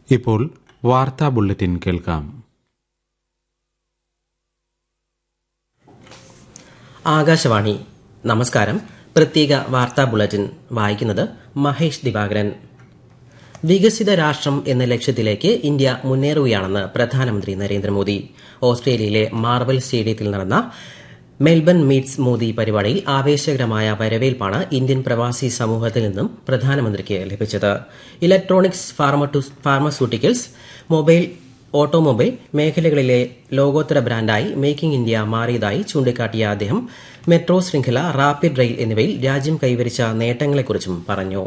ഇപ്പോൾ വാർത്താ ബുള്ളറ്റിൻ കേൾക്കാം ആകാശവാണി നമസ്കാരം പ്രത്യേക വാർത്താ ബുള്ളറ്റിൻ വായിക്കുന്നത് മഹേഷ് ദിവാകരൻ വികസിത രാഷ്ട്രം എന്ന ലക്ഷ്യത്തിലേക്ക് ഇന്ത്യ മുന്നേറുകയാണെന്ന് പ്രധാനമന്ത്രി നരേന്ദ്രമോദി ഓസ്ട്രേലിയയിലെ മാർബൽ സ്റ്റേഡിയത്തിൽ നടന്ന മെൽബൺ മീറ്റ്സ് മോദി പരിപാടിയിൽ ആവേശകരമായ വരവേൽപ്പാണ് ഇന്ത്യൻ പ്രവാസി സമൂഹത്തിൽ നിന്നും പ്രധാനമന്ത്രിക്ക് ലഭിച്ചത് ഇലക്ട്രോണിക്സ് ഫാർമസ്യൂട്ടിക്കൽസ് മൊബൈൽ ഓട്ടോമൊബൈൽ മേഖലകളിലെ ലോകോത്തര ബ്രാൻഡായി മേക്കിംഗ് ഇന്ത്യ മാറിയതായി ചൂണ്ടിക്കാട്ടിയ അദ്ദേഹം മെട്രോ ശൃംഖല റാപ്പിഡ് റെയിൽ എന്നിവയിൽ രാജ്യം കൈവരിച്ച നേട്ടങ്ങളെക്കുറിച്ചും പറഞ്ഞു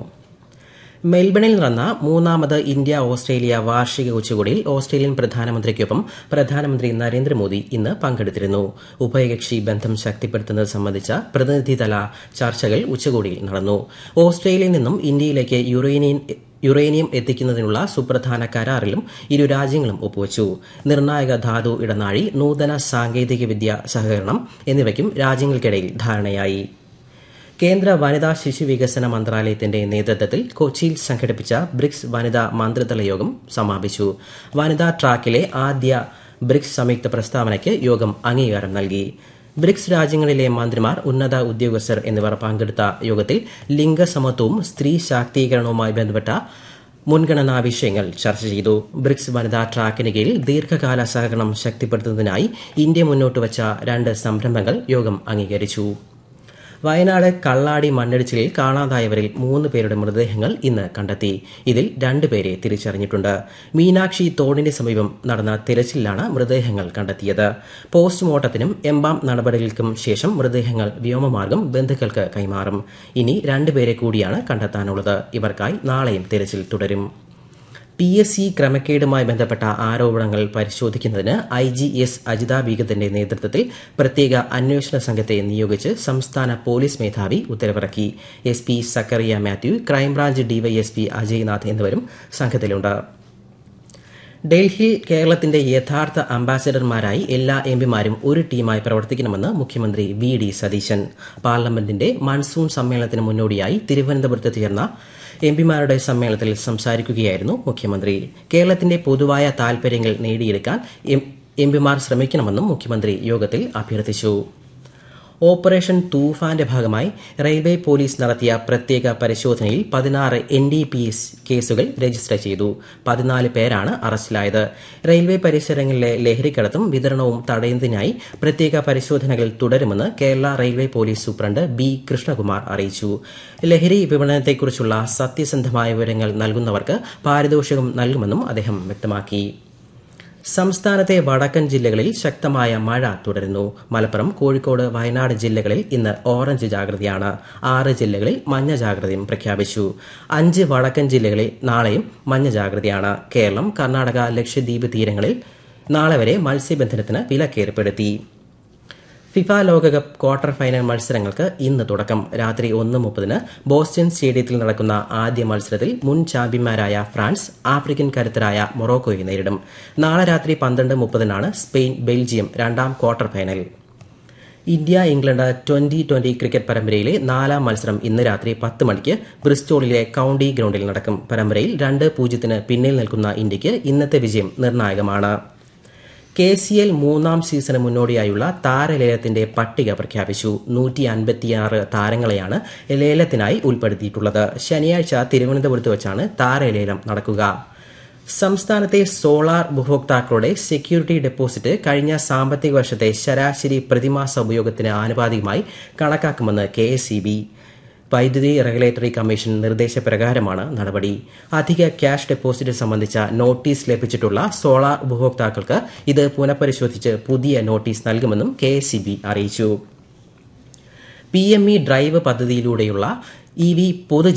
മെൽബണിൽ നടന്ന മൂന്നാമത് ഇന്ത്യ ഓസ്ട്രേലിയ വാർഷിക ഉച്ചകോടിയിൽ ഓസ്ട്രേലിയൻ പ്രധാനമന്ത്രിക്കൊപ്പം പ്രധാനമന്ത്രി നരേന്ദ്രമോദി ഇന്ന് പങ്കെടുത്തിരുന്നു ഉഭയകക്ഷി ബന്ധം ശക്തിപ്പെടുത്തുന്നത് സംബന്ധിച്ച പ്രതിനിധിതല ചർച്ചകൾ ഉച്ചകോടിയിൽ നടന്നു ഓസ്ട്രേലിയയിൽ നിന്നും ഇന്ത്യയിലേക്ക് യുറേനിയൻ യുറേനിയം എത്തിക്കുന്നതിനുള്ള സുപ്രധാന കരാറിലും ഇരു രാജ്യങ്ങളും ഒപ്പുവച്ചു നിർണായക ധാതു ഇടനാഴി നൂതന സാങ്കേതികവിദ്യ സഹകരണം എന്നിവയ്ക്കും രാജ്യങ്ങൾക്കിടയിൽ ധാരണയായി കേന്ദ്ര വനിതാ ശിശു വികസന മന്ത്രാലയത്തിന്റെ നേതൃത്വത്തിൽ കൊച്ചിയിൽ സംഘടിപ്പിച്ച ബ്രിക്സ് വനിതാ മന്ത്രിതല യോഗം സമാപിച്ചു വനിതാ ട്രാക്കിലെ ആദ്യ ബ്രിക്സ് സംയുക്ത പ്രസ്താവനയ്ക്ക് യോഗം അംഗീകാരം നൽകി ബ്രിക്സ് രാജ്യങ്ങളിലെ മന്ത്രിമാർ ഉന്നത ഉദ്യോഗസ്ഥർ എന്നിവർ പങ്കെടുത്ത യോഗത്തിൽ ലിംഗസമത്വവും സ്ത്രീ ശാക്തീകരണവുമായി ബന്ധപ്പെട്ട മുൻഗണനാ വിഷയങ്ങൾ ചർച്ച ചെയ്തു ബ്രിക്സ് വനിതാ ട്രാക്കിന് കീഴിൽ ദീർഘകാല സഹകരണം ശക്തിപ്പെടുത്തുന്നതിനായി ഇന്ത്യ മുന്നോട്ട് വച്ച രണ്ട് സംരംഭങ്ങൾ യോഗം അംഗീകരിച്ചു വയനാട് കള്ളാടി മണ്ണിടിച്ചിലിൽ കാണാതായവരിൽ മൂന്ന് പേരുടെ മൃതദേഹങ്ങൾ ഇന്ന് കണ്ടെത്തി ഇതിൽ രണ്ടുപേരെ തിരിച്ചറിഞ്ഞിട്ടുണ്ട് മീനാക്ഷി തോടിന് സമീപം നടന്ന തിരച്ചിലാണ് മൃതദേഹങ്ങൾ കണ്ടെത്തിയത് പോസ്റ്റ്മോർട്ടത്തിനും എംബാം നടപടികൾക്കും ശേഷം മൃതദേഹങ്ങൾ വ്യോമമാർഗം ബന്ധുക്കൾക്ക് കൈമാറും ഇനി രണ്ടുപേരെ കൂടിയാണ് കണ്ടെത്താനുള്ളത് ഇവർക്കായി നാളെയും തിരച്ചിൽ തുടരും പി എസ് സി ക്രമക്കേടുമായി ബന്ധപ്പെട്ട ആരോപണങ്ങൾ പരിശോധിക്കുന്നതിന് ഐ ജി എസ് അജിത ബീഗത്തിന്റെ നേതൃത്വത്തിൽ പ്രത്യേക അന്വേഷണ സംഘത്തെ നിയോഗിച്ച് സംസ്ഥാന പോലീസ് മേധാവി ഉത്തരവിറക്കി S P Zachariah Mathew crime branch DYSP Ajaynath എന്നിവരും സംഘത്തിലുണ്ട് ഡൽഹിയിൽ കേരളത്തിന്റെ യഥാർത്ഥ അംബാസഡർമാരായി എല്ലാ എംപിമാരും ഒരു ടീമായി പ്രവർത്തിക്കണമെന്ന് മുഖ്യമന്ത്രി വി ഡി സതീശൻ പാർലമെന്റിന്റെ മൺസൂൺ സമ്മേളനത്തിന് മുന്നോടിയായി തിരുവനന്തപുരത്ത് ചേർന്ന എംപിമാരുടെ സമ്മേളനത്തിൽ സംസാരിക്കുകയായിരുന്നു മുഖ്യമന്ത്രി കേരളത്തിന്റെ പൊതുവായ താൽപര്യങ്ങൾ നേടിയെടുക്കാൻ എംപിമാർ ശ്രമിക്കണമെന്നും മുഖ്യമന്ത്രി യോഗത്തിൽ അഭ്യർത്ഥിച്ചു ഓപ്പറേഷൻ തൂഫാന്റെ ഭാഗമായി റെയിൽവേ പോലീസ് നടത്തിയ പ്രത്യേക പരിശോധനയിൽ പതിനാറ് എൻ ഡി പി എസ് കേസുകൾ രജിസ്റ്റർ ചെയ്തു പതിനാല് പേരാണ് അറസ്റ്റിലായത് റെയിൽവേ പരിസരങ്ങളിലെ ലഹരിക്കടത്തും വിതരണവും തടയുന്നതിനായി പ്രത്യേക പരിശോധനകൾ തുടരുമെന്ന് Kerala railway police superintendent B Krishnakumar അറിയിച്ചു ലഹരി വിപണനത്തെക്കുറിച്ചുള്ള സത്യസന്ധമായ വിവരങ്ങൾ നൽകുന്നവർക്ക് പാരിതോഷികം നൽകുമെന്നും അദ്ദേഹം വ്യക്തമാക്കി സംസ്ഥാനത്തെ വടക്കൻ ജില്ലകളിൽ ശക്തമായ മഴ തുടരുന്നു മലപ്പുറം കോഴിക്കോട് വയനാട് ജില്ലകളിൽ ഇന്ന് ഓറഞ്ച് ജാഗ്രതയാണ് ആറ് ജില്ലകളിൽ മഞ്ഞ ജാഗ്രതയും പ്രഖ്യാപിച്ചു അഞ്ച് വടക്കൻ ജില്ലകളിൽ നാളെയും മഞ്ഞ ജാഗ്രതയാണ് കേരളം കർണാടക ലക്ഷദ്വീപ് തീരങ്ങളിൽ നാളെ വരെ മത്സ്യബന്ധനത്തിന് വിലക്കേർപ്പെടുത്തി ഫിഫ ലോകകപ്പ് ക്വാർട്ടർ ഫൈനൽ മത്സരങ്ങൾക്ക് ഇന്ന് തുടക്കം രാത്രി ഒന്ന് മുപ്പതിന് ബോസ്റ്റൺ സ്റ്റേഡിയത്തിൽ നടക്കുന്ന ആദ്യ മത്സരത്തിൽ മുൻ ചാമ്പ്യന്മാരായ ഫ്രാൻസ് ആഫ്രിക്കൻ കരുത്തരായ മൊറോക്കോയെ നേരിടും നാളെ രാത്രി പന്ത്രണ്ട് മുപ്പതിനാണ് സ്പെയിൻ ബെൽജിയം രണ്ടാം quarter final India England twenty twenty cricket പരമ്പരയിലെ നാലാം മത്സരം ഇന്ന് രാത്രി പത്ത് മണിക്ക് ബ്രിസ്റ്റോളിലെ കൌണ്ടി ഗ്രൌണ്ടിൽ നടക്കും പരമ്പരയിൽ രണ്ട് പൂജ്യത്തിന് പിന്നിൽ നിൽക്കുന്ന ഇന്ത്യയ്ക്ക് ഇന്നത്തെ വിജയം നിർണായകമാണ് കെ സി എൽ മൂന്നാം സീസണ് മുന്നോടിയായുള്ള താരലേലത്തിന്റെ പട്ടിക പ്രഖ്യാപിച്ചു നൂറ്റി അൻപത്തിയാറ് താരങ്ങളെയാണ് ലേലത്തിനായി ഉൾപ്പെടുത്തിയിട്ടുള്ളത് ശനിയാഴ്ച തിരുവനന്തപുരത്ത് വെച്ചാണ് താരലേലം നടക്കുക സംസ്ഥാനത്തെ സോളാർ ഉപഭോക്താക്കളുടെ സെക്യൂരിറ്റി ഡെപ്പോസിറ്റ് കഴിഞ്ഞ സാമ്പത്തിക വർഷത്തെ ശരാശരി പ്രതിമാസ ഉപയോഗത്തിന് ആനുപാതികമായി കണക്കാക്കുമെന്ന് കെ വൈദ്യുതി റെഗുലേറ്ററി കമ്മീഷൻ നിർദ്ദേശപ്രകാരമാണ് നടപടി അധിക ക്യാഷ് ഡെപ്പോസിറ്റ് സംബന്ധിച്ച നോട്ടീസ് ലഭിച്ചിട്ടുള്ള സോളാർ ഉപഭോക്താക്കൾക്ക് ഇത് പുനഃപരിശോധിച്ച് പുതിയ നോട്ടീസ് നൽകുമെന്നും കെ അറിയിച്ചു പി എം ഇ ഡ്രൈവ് പദ്ധതിയിലൂടെയുള്ള ഇ വി പൊതു